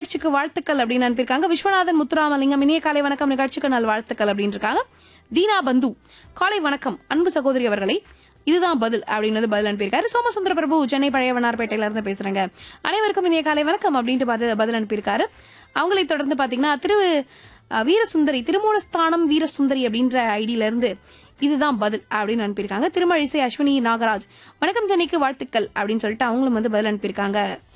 நிகழ்ச்சிக்கு வாழ்த்துக்கள் அப்படின்னு அனுப்பியிருக்காங்க விஸ்வநாதன் முத்துராமலிங்கம் இனிய காலை வணக்கம் நிகழ்ச்சிக்கு நல் வாழ்த்துக்கள் அப்படின்னு இருக்காங்க தீனா பந்து காலை வணக்கம் அன்பு சகோதரி அவர்களை இதுதான் பதில் அப்படின்றது பதில் அனுப்பியிருக்காரு சோமசுந்தர பிரபு சென்னை பழைய வண்ணார்பேட்டையில இருந்து பேசுறேங்க அனைவருக்கும் இனிய காலை வணக்கம் அப்படின்ட்டு பார்த்து பதில் அனுப்பியிருக்காரு அவங்களை தொடர்ந்து பாத்தீங்கன்னா திரு அஹ், வீரசுந்தரி திருமூலஸ்தானம் வீரசுந்தரி அப்படின்ற ஐடியில இருந்து இதுதான் பதில் அப்படின்னு அனுப்பியிருக்காங்க திருமழிசை அஸ்வினி நாகராஜ் வணக்கம் சென்னைக்கு வாழ்த்துக்கள் அப்படின்னு சொல்லிட்டு அவங்களும் வந்து பதில் அனுப்பியிருக்காங்க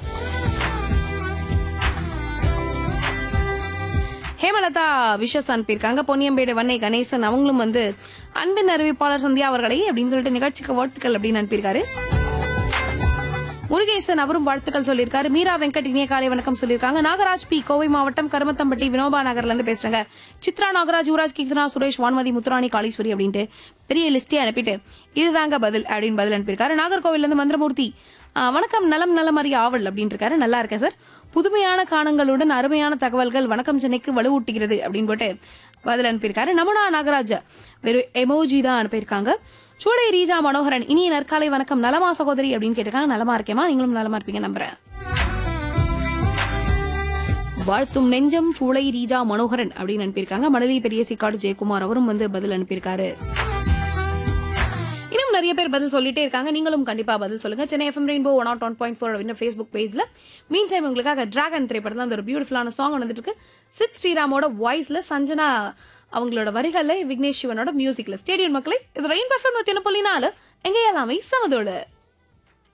ஹேமலதா விஷஸ் அனுப்பியிருக்காங்க பொன்னியம்பேடு வன்னை கணேசன் அவங்களும் வந்து அன்பின் அறிவிப்பாளர் சந்தியா அவர்களை அப்படின்னு சொல்லிட்டு நிகழ்ச்சிக்கு வாழ்த்துக்கள் அப்படின்னு அனுப்பியிருக்காரு முருகேசன் அவரும் வாழ்த்துக்கள் சொல்லியிருக்காரு மீரா வெங்கட் இனிய காலை வணக்கம் சொல்லியிருக்காங்க நாகராஜ் பி கோவை மாவட்டம் கருமத்தம்பட்டி வினோபா நகர்ல இருந்து பேசுறாங்க சித்ரா நாகராஜ் யுவராஜ் கீர்த்தனா சுரேஷ் வான்மதி முத்துராணி காளீஸ்வரி அப்படின்ட்டு பெரிய லிஸ்டே அனுப்பிட்டு இதுதாங்க பதில் அப்படின்னு பதில் அனுப்பியிருக்காரு நாகர்கோவில்ல இருந்து மந்திரமூர்த்தி ஆ, வணக்கம் நலம் நலமறி ஆவல் அப்படின்னு இருக்காரு நல்லா இருக்கேன் சார் புதுமையான காணங்களுடன் அருமையான தகவல்கள் வணக்கம் சென்னைக்கு வலுவூட்டுகிறது அப்படின்னு போட்டு பதில் அனுப்பியிருக்காரு நமனா நாகராஜ் வெறும் எமோஜி தான் அனுப்பியிருக்காங்க சூளை ரீஜா மனோகரன் இனிய நற்காலை வணக்கம் நலமா சகோதரி அப்படின்னு கேட்டிருக்காங்க நலமா இருக்கேமா நீங்களும் நலமா இருப்பீங்க நம்புறேன் வாழ்த்தும் நெஞ்சம் சூளை ரீஜா மனோகரன் அப்படின்னு அனுப்பியிருக்காங்க மணலி பெரிய சிக்காடு ஜெயக்குமார் அவரும் வந்து பதில் அனுப்பியிருக்காரு இன்னும் நிறைய பேர் பதில் சொல்லிட்டே இருக்காங்க நீங்களும் கண்டிப்பா பதில் சொல்லுங்க Chennai FM rainbow one naught one point four அப்படின்னு ஃபேஸ்புக் பேஜ்ல மீன் டைம் உங்களுக்காக டிராகன் திரைப்படத்தில் அந்த ஒரு பியூட்டிஃபுல்லான சாங் வந்துட்டு இருக்கு சித் ஸ்ரீராமோட வாய்ஸ்ல சஞ்சனா அவங்களோட வரிகள்ல விக்னேஷ் சிவனோட மியூசிக்ல ஸ்டேடியம் மக்களே இது ரெயின் பஃபன் நூத்தி புள்ளி நாலு எங்க எல்லாமே சமதோடு